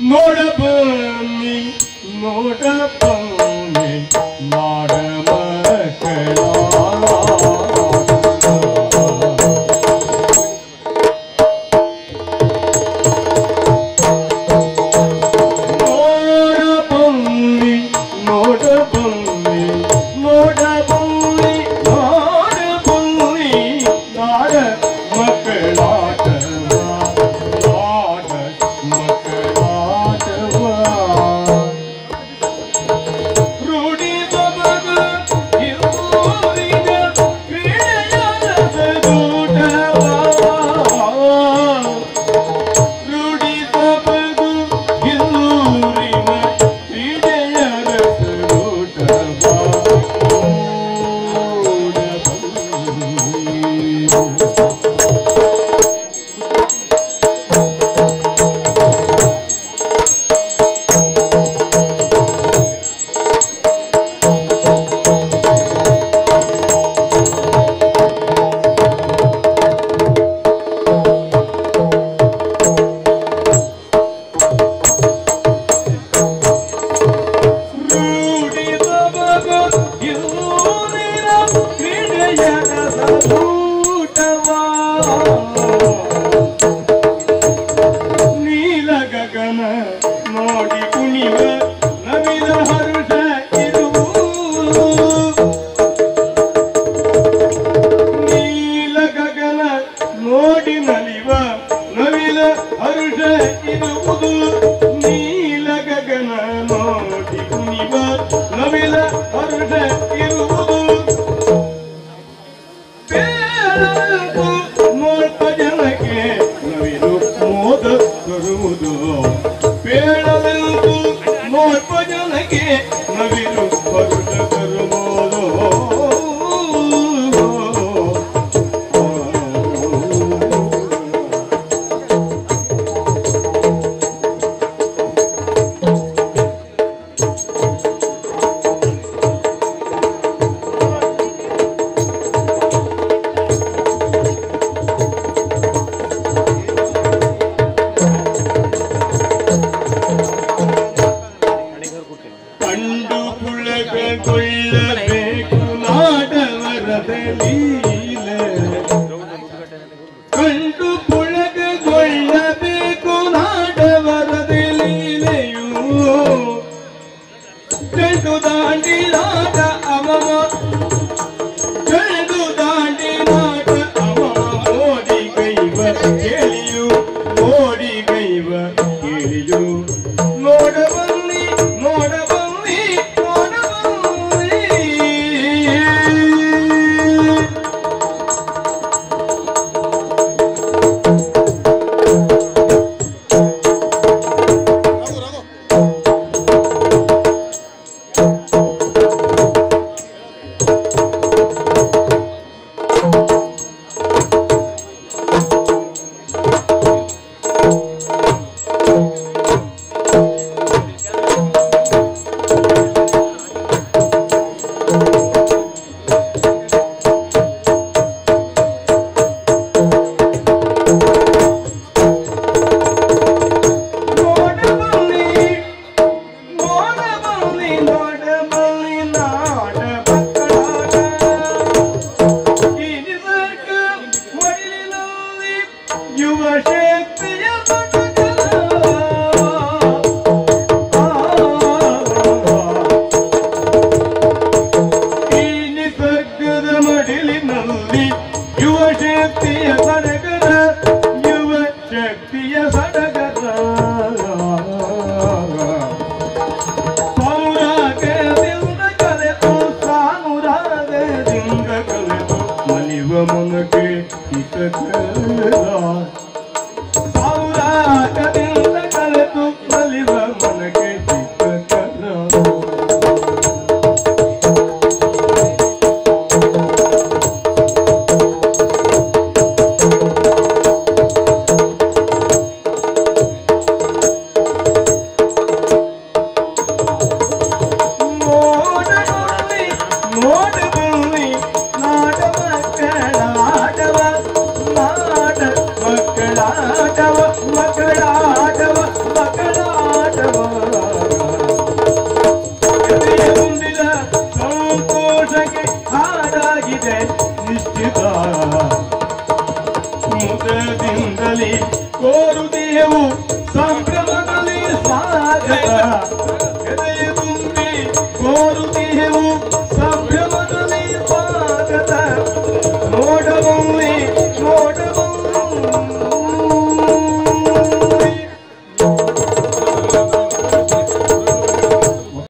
ನೋಡ ಬನ್ನಿ ನೋಡ ಬನ್ನಿ ನಾಡ ಮಕ್ಕಳ ನೋಡ ಬನ್ನಿ ನೋಡ ಬನ್ನಿ ನೋಡ ಬನ್ನಿ ನೋಡ ಬನ್ನಿ ನಾಡ ಮಕ್ಕಳಾಟವ ನಾಡ ಮಕ್ಕಳಾಟವ ರೂಢಿ ಬಬಗ ಇರುವುದಿಗ ಕ್ರೀಡೆಯಾದ ಗೂಟವ ರೂಢಿ ಬಬಗು ಇಲ್ಲೂರಿನ ಕ್ರೀಡೆಯ ರಸಗೂಟವ ರೂಢಿ ಬಬಗು ಇಲ್ಲೂರಿನ ಕ್ರೀಡೆಯ ರಸಗೂಟವ ನೀಲ ಗಗನ ನೋಡಿ ಕುಣಿವ ನವಿಲ ಹರುಷ ಇರುವು ನೀಲ ಗಗನ ನೋಡಿ ನಲಿವ ನವಿಲ ಹರುಷ ಇರುವುದು ನೀಲ ಗಗನ ನೋಡಿ ಕುಣಿವ ನವಿಲ ಹರುಷ ಇರುವುದು ಬೇಡಂತೂ ನೋಡ್ಪ ಜನಕ್ಕೆ ನವಿಲು ಮೋದ ತರುವುದು ಬೇಡವೆಂದು ನೋಡ್ಪ ಜನಕ್ಕೆ ನವಿಲು ಹರುಷ ತರುವುದು ಕಂಡು ಪುಳಗೊಳ್ಳಬೇಕು ನಾಡವರದ ಲೀಲೆ ಕಂಡು ಪುಳಗೊಳ್ಳಬೇಕು ನಾಡವರದ ಲೀಲೆಯು ಕಂಡು ದಾಂಡಿ ನಾಟ ಅಮಮ ಕಂಡು ದಾಂಡಿ ನಾಟ ಅಮಮ ಮೋಡಿ ಗೈವ ಕೇಳಿಯು ಮೋಡಿ ಗೈವ ಕೇಳಿಯು ನೋಡ ಬನ್ನಿ ನೋಡ ಬನ್ನಿ ನೋಡ ಬನ್ನಿ ನೋಡ ಬನ್ನಿ ನೋಡ ಬನ್ನಿ ನೋಡ ಬನ್ನಿ ನಾಡ ಮಕ್ಕಳಾಟ ಈ ನಿಸರ್ಗ ಮಡಿಲಿನಲ್ಲಿ ಯುವ ಶಕ್ತಿಯ ಪಟಕಲ. ಈ ನಿಸರ್ಗದ ಮಡಿಲಿನಲ್ಲಿ ಯುವ ಶಕ್ತಿಯ ಸಡಗರ ಯುವ ಶಕ್ತಿಯ ಸಡಗರ ಪೌರಾಗದಿಂದ ಕಲೆತು ಸಾನುರಾಗದಿಂದ ಕಲೆತು ಮಲಿವ ಮನಕ್ಕೆ ಹಿತಕರ ಪೌರಾಗದಿಂದ ಕಲೆತು ಮಲಿವ ಮನಕ್ಕೆ ಹಿತಕರ ನಮಗೆ ಹಾಡಾಗಿದೆ ನಿಶ್ಚಿತ ಮುದದಿಂದಲೇ ಕೋರುದೇವು ಸಂಭ್ರಮದಲ್ಲಿ ಸ್ವಾಗತ